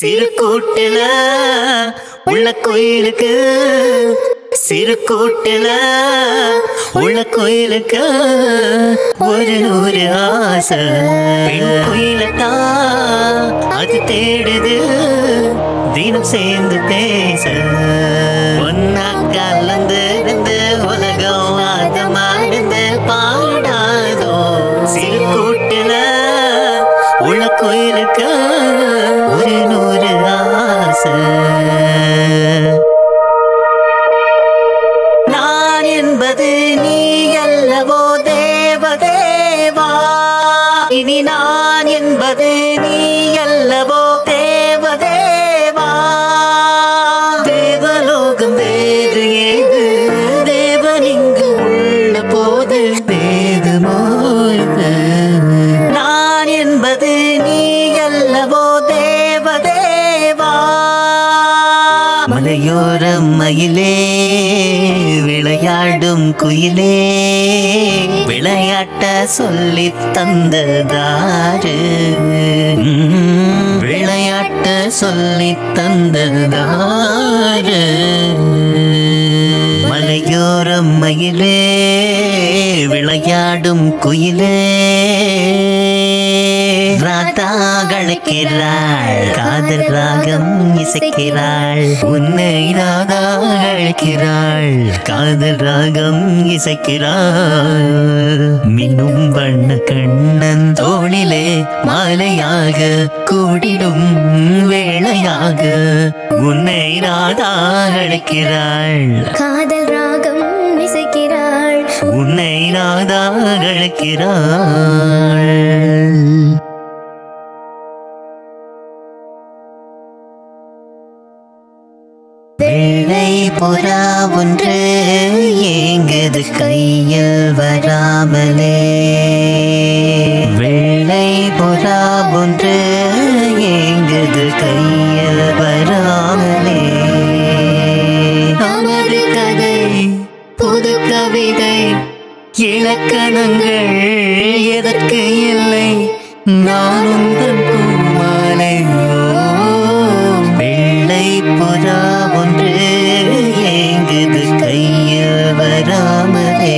சிறு கூட்டுல உள்ள கோயிலுக்கு சிறு கூட்டுல உள்ள கோயிலுக்கு ஒரு நூறு ஆசை பெண் கோயிலத்தான் அது தேடுது தினம் சேர்ந்து பேச ஒன்னா கலந்து இருந்து உலகம் ஆதமா இருந்து பாடாதோ சிறு கூட்டுல உள்ள கோயிலுக்கு ஒரு நூறு ஆசை நான் என்பது நீ அல்லவோ தேவதேவா இனி நான் என்பது நீ அல்லவோ தேவதேவா தேவலோகம் வேறு ஏது தேவன் இங்கு உள்ள போது வேதுமோ இது? நான் என்பது நீ அல்லவோ தேவதேவா மலையோரம் மயிலே விளையாடும் குயிலே விளையாட்ட சொல்லி தந்ததாரு உம், விளையாட்ட சொல்லி தந்ததாரு மலையோரம் மயிலே விளையாடும் குயிலே ராதா அழைக்கிறாள் காதல் ராகம் இசைக்கிறாள் உன்னை ராதா அழைக்கிறாள் காதல் ராகம் இசைக்கிறாள் மின்னும் வண்ண கண்ணன் தோளிலே மாலையாக கூடிடும் வேளையாக உன்னை ராதா அழைக்கிறாள் காதல் ராகம் இசைக்கிறாள் உன்னை ராதா அழைக்கிறாள் வெள்ளை புறா ஒன்று ஏங்குது கையில் வராமலே வெள்ளை புறா ஒன்று ஏங்குது கையில் வராமலே நமது கதை புது கவிதை இலக்கணங்கள் எதற்கு இல்லை நான் உந்தன் பூமாலை வெள்ளை புறா ஒன்று ஏங்குது கையில் வராமலே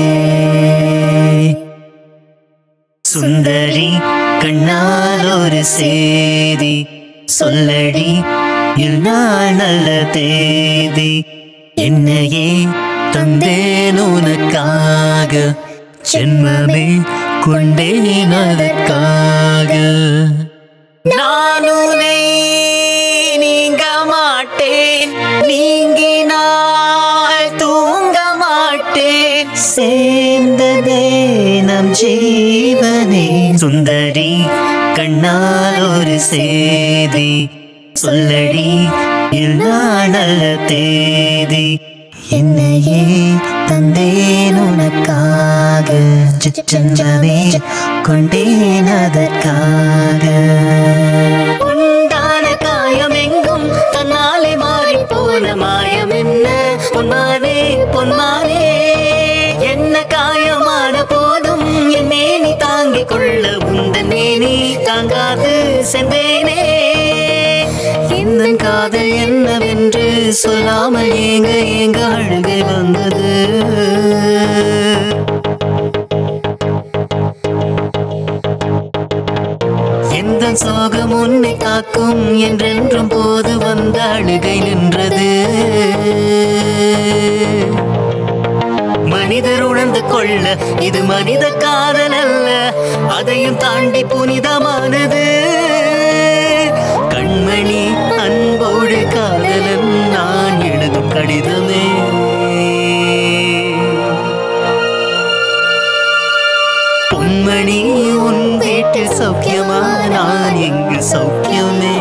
சுந்தரி கண்ணால் ஒரு சேதி சொல்லடி இந்நாள் நல்ல தேதி என்னையே தந்தேன் உனக்காக ஜென்மமே கொண்டேன் அதற்காக நான் உன்னை நீங்க மாட்டேன் நீங்கினால் தூங்க மாட்டேன் சேர்ந்ததே நம் ஜீவனே சுந்தரி கண்ணால் ஒரு சேதி சொல்லடி இந்நாள் நல்ல தேதி என்னையே தந்தேன் உனக்காக சிற்றஞ்சமே கொண்டேன் அதற்காக உண்டான காயம் எங்கும் தன்னாலே மாறி போன மாயம் என்ன பொன்மானே பொன்மானே என்ன காயமான போதும் என் மேனி தாங்கிக் கொள்ள உந்தன் மேனி தாங்காது சென்றேனே இந்த காதல் என்னவென்று சொல்லாமல் ஏங்க ஏங்க அழுகை வந்தது எந்த சோகம் உன்னை காக்கும் என்றென்றும் போது வந்த அழுகை நின்றது மனிதர் உணர்ந்து கொள்ள இது மனித காதல் அல்ல அதையும் தாண்டி புனிதமானது கண்மணி அன்போடு காதலன் நான் எழுதும் கடிதமே பொன்மணி உன் வீட்டில் சௌக்கியமா நான் எங்கு சௌக்கியமே